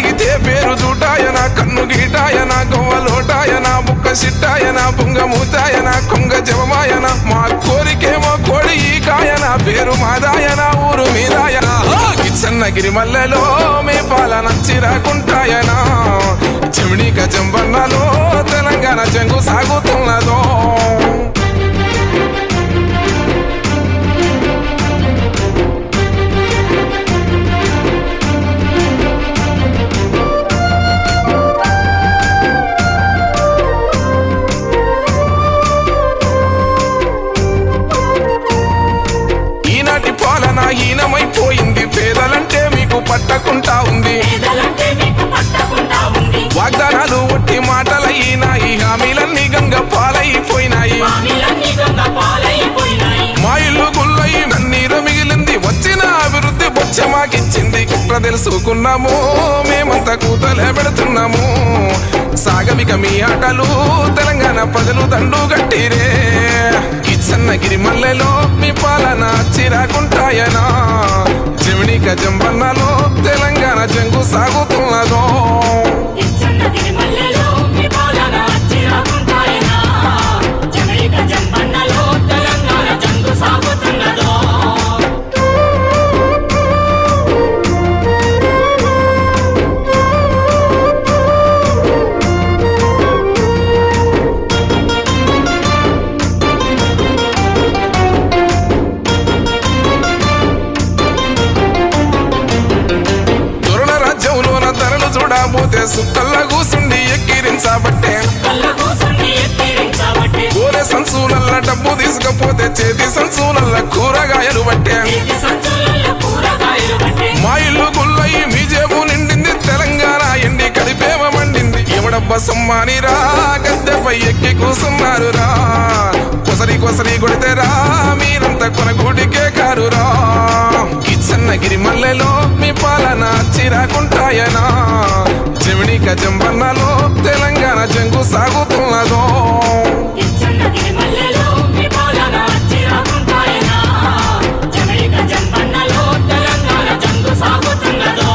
అడిగితే పేరు చూటాయన కన్ను గీటాయన గొవ్వలోటాయన బుక్క సిట్టాయన బుంగ మూతాయన కొంగ జవమాయన మా కోరికేమో కోడి ఈ కాయన పేరు మాదాయన ఊరు మీదాయన కిచ్చన్నగిరి మల్లెలో మీ పాలన చిరాకుంటాయన చెమిడి గజంబన్నలో తెలంగాణ జంగు సాగుతున్నదో ఈనాటి పాలన హీనమైపోయింది పేదలంటే మీకు పట్టకుంటా ఉంది పేదలంటే మీకు పట్టకుండా ఉంది వాగ్దానాలు ఒట్టి మాటలయ్యినాయి హామీలన్నీ గంగ పాలైపోయినాయి హామీలన్నీ దొంగ పాలైపోయినాయి మా ఇల్లు గుల్లయి నన్నీరు మిగిలింది వచ్చిన అభివృద్ధి బొచ్చ మాకిచ్చింది కుట్ర తెలుసుకున్నాము మేమంతా కూతలే పెడుతున్నాము సాగవిక మీ ఆటలు తెలంగాణ ప్రజలు దండు గట్టిరే కిచ్చన్నగిరి మల్లెలో మీ పాలన చిరాకుంటాయనా జమిడి గజంబన్నలో తెలంగాణ జంగు సాగుతున్నదో ఇచ్చన్నగిరి మల్లెలో మీ పాలన చిరాకుంటాయనా జనైక జంపన్నలో తెలంగాణ జంగు సాగుతున్నదో దొరల రాజ్యంలోన ధరలు చూడబోతే సుక్కల్లా కూసుండి ఎక్కిరించబట్టే కళ్ళ కూసుండి ఎత్తిరించబట్టి కూర సంచులల్ల డబ్బు తీసుకపోతే చేతి సంచులల్ల కూరగాయలు పట్టే చేతి సంచులలో కూరగాయలు పట్టి మా ఇల్లు గుల్లయి మీ జేబు నిండింది తెలంగాణ ఎండి కడిపేమ మండింది ఎవడబ్బ సమ్మానిరా గద్దెపై ఎక్కి కూసున్నారు రా కొసరి కొసరి కొడితేరా మీరంతా కొనగూడికే కారురా కిచ్చన్నగిరి మల్లెలో మీ పాలన చిరాకుంటాయనా జమిడి గజంబన్నలో తెలంగాణ జంగు సాగుతున్నదో ఇచ్చన్నగిరి మల్లెలో మీ పాలన చిరాకుంటాయనా జనైక జంపన్నలో తెలంగాణ జంగు సాగుతున్నదో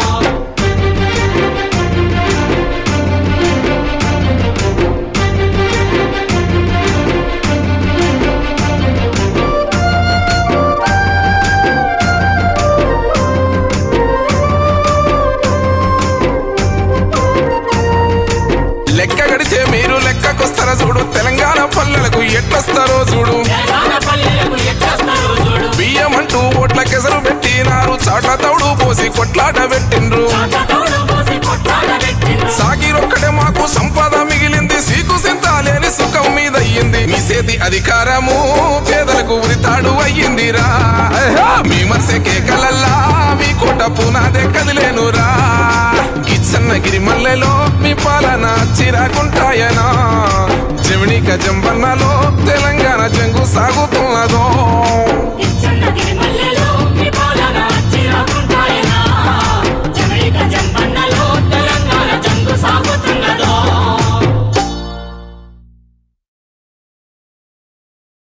లెక్క గడితే మీరు లెక్కకొస్తారా చూడు తెలంగాణ పల్లెలకు ఎట్లొస్తారో చూడు తెలంగాణ పల్లెలకు ఎట్టొస్తారో చూడు బియ్యం అంటూ ఓట్ల కెసరు పెట్టినారు చాట్ల తౌడు పోసి కొట్లాట పెట్టిండ్రు తోడు పోసి కొట్లాడ పెట్టిండ్రు సాగిరొక్కడే మాకు సంపద మిగిలింది సీకు సింత లేని సుఖం మీద అయ్యింది మీ చేతి అధికారము పేదలకు ఉరితాడు అయ్యిందిరా మీ మనసే కేకలల్లా మీ కోట పునాదే కదిలేనురా కిచ్చన్నగిరి మల్లెలో మీ పాలన చిరాకుంటాయనా జమిడి గజంబన్నలో తెలంగాణ జంగు సాగుతున్నదో